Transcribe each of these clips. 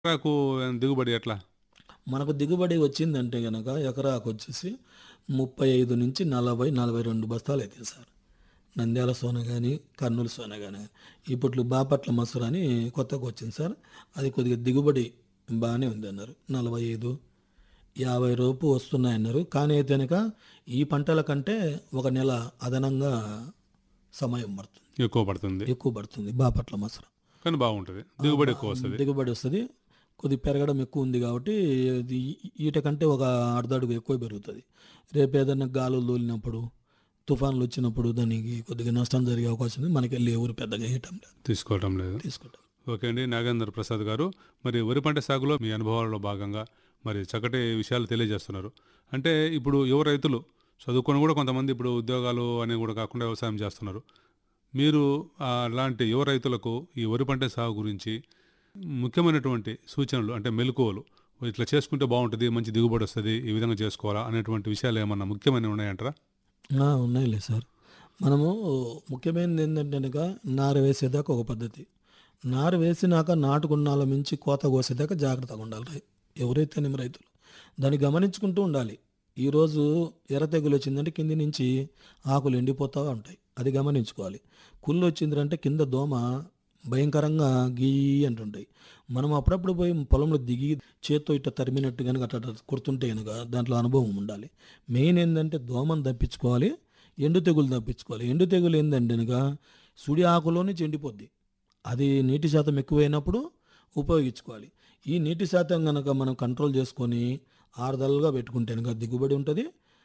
ఎకరాకు దిగుబడి ఎట్లా మనకు దిగుబడి వచ్చిందంటే కనుక ఎకరాకు వచ్చేసి ముప్పై ఐదు నుంచి నలభై నలభై రెండు బస్తాలు అవుతాయి సార్ నంద్యాల సోన కానీ కర్నూలు సోన కానీ ఇప్పుడు బాపట్ల మసూర్ అని కొత్తగా వచ్చింది సార్ అది కొద్దిగా దిగుబడి బాగానే ఉంది అన్నారు నలభై ఐదు యాభై రూపు వస్తున్నాయన్నారు కానీ అయితే కనుక ఈ పంటల కంటే ఒక నెల అదనంగా సమయం పడుతుంది ఎక్కువ పడుతుంది ఎక్కువ పడుతుంది బాపట్ల మసూర కానీ బాగుంటుంది దిగుబడి ఎక్కువ వస్తుంది దిగుబడి వస్తుంది కొద్ది పెరగడం ఎక్కువ ఉంది కాబట్టి ఇది ఈట కంటే ఒక అర్ధడుగు ఎక్కువ పెరుగుతుంది రేపు ఏదైనా గాలులు తోలినప్పుడు తుఫాన్లు వచ్చినప్పుడు దానికి కొద్దిగా నష్టం జరిగే అవకాశం ఉంది మనకి వెళ్ళి ఎవరు పెద్దగా వేయటం లేదు తీసుకోవటం లేదు తీసుకుంటాం ఓకే అండి నాగేంద్ర ప్రసాద్ గారు మరి వరి పంట సాగులో మీ అనుభవాలలో భాగంగా మరి చక్కటి విషయాలు తెలియజేస్తున్నారు అంటే ఇప్పుడు యువ రైతులు చదువుకొని కూడా కొంతమంది ఇప్పుడు ఉద్యోగాలు అని కూడా కాకుండా వ్యవసాయం చేస్తున్నారు మీరు ఆ, అలాంటి యువ రైతులకు ఈ వరి పంట సాగు గురించి ముఖ్యమైనటువంటి సూచనలు అంటే మెలకువలు ఇట్లా చేసుకుంటే బాగుంటుంది మంచి దిగుబడి వస్తుంది ఈ విధంగా చేసుకోవాలా అనేటువంటి విషయాలు ఏమన్నా ముఖ్యమైనవి ఉన్నాయంటారా ఆ, ఉన్నాయిలే సార్ మనము ముఖ్యమైనది ఏంటంటే కనుక నారు వేసేదాకా ఒక పద్ధతి నారు వేసినాక నాటుకున్నాల మించి కోత కోసేదాకా జాగ్రత్తగా ఉండాలి రై- ఎవరైతేనేమి రైతులు దాన్ని గమనించుకుంటూ ఉండాలి ఈరోజు ఎర్ర తెగులు వచ్చిందంటే కింది నుంచి ఆకులు ఎండిపోతూ ఉంటాయి అది గమనించుకోవాలి కుళ్ళు వచ్చిందంటే కింద దోమ భయంకరంగా గీ అంటుంటాయి మనం అప్పుడప్పుడు పోయి పొలంలో దిగి చేత్తో ఇట్లా తరిమినట్టు కనుక అట్లా అట్లా కుడుతుంటే కనుక దాంట్లో అనుభవం ఉండాలి మెయిన్ ఏంటంటే దోమను తప్పించుకోవాలి ఎండు తెగులు తప్పించుకోవాలి ఎండు తెగులు ఏంటంటే కనుక సుడి ఆకులో నుంచి ఎండిపోద్ది అది నీటి శాతం ఎక్కువైనప్పుడు ఉపయోగించుకోవాలి ఈ నీటి శాతం కనుక మనం కంట్రోల్ చేసుకొని ఆరుదలుగా పెట్టుకుంటే కనుక దిగుబడి ఉంటుంది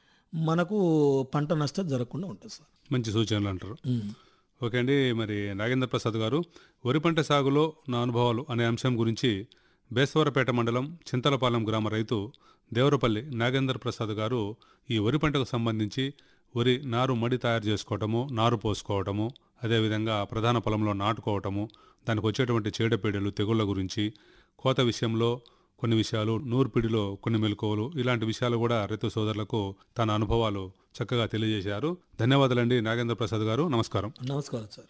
మనకు పంట నష్టం జరగకుండా ఉంటుంది సార్ మంచి సూచనలు అంటారు ఉమ్. ఓకే అండి మరి నాగేంద్ర ప్రసాద్ గారు వరి పంట సాగులో నా అనుభవాలు అనే అంశం గురించి బేస్తవరపేట మండలం చింతలపాలెం గ్రామ రైతు దేవరపల్లి నాగేంద్ర ప్రసాద్ గారు ఈ వరి పంటకు సంబంధించి వరి నారు మడి తయారు చేసుకోవటము నారు పోసుకోవటము అదేవిధంగా ప్రధాన పొలంలో నాటుకోవటము దానికి వచ్చేటువంటి చీడపీడలు తెగుళ్ళ గురించి కోత విషయంలో కొన్ని విషయాలు నూర్పిడిలో కొన్ని మెలకువలు ఇలాంటి విషయాలు కూడా రైతు సోదరులకు తన అనుభవాలు చక్కగా తెలియజేశారు ధన్యవాదాలండి నాగేంద్ర ప్రసాద్ గారు నమస్కారం నమస్కారం సార్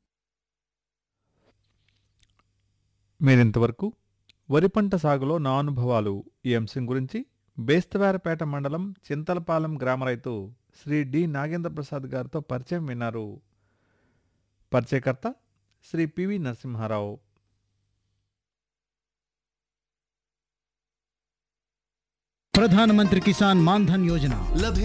మీరింతవరకు వరి పంట సాగులో నా అనుభవాలు ఈ అంశం గురించి బేస్తవారపేట మండలం చింతలపాలెం గ్రామ రైతు శ్రీ డి నాగేంద్ర ప్రసాద్ గారితో పరిచయం విన్నారు పరిచయకర్త శ్రీ పివి నరసింహారావు ప్రధానమంత్రి కిసాన్ మాన్ధన్ యోజన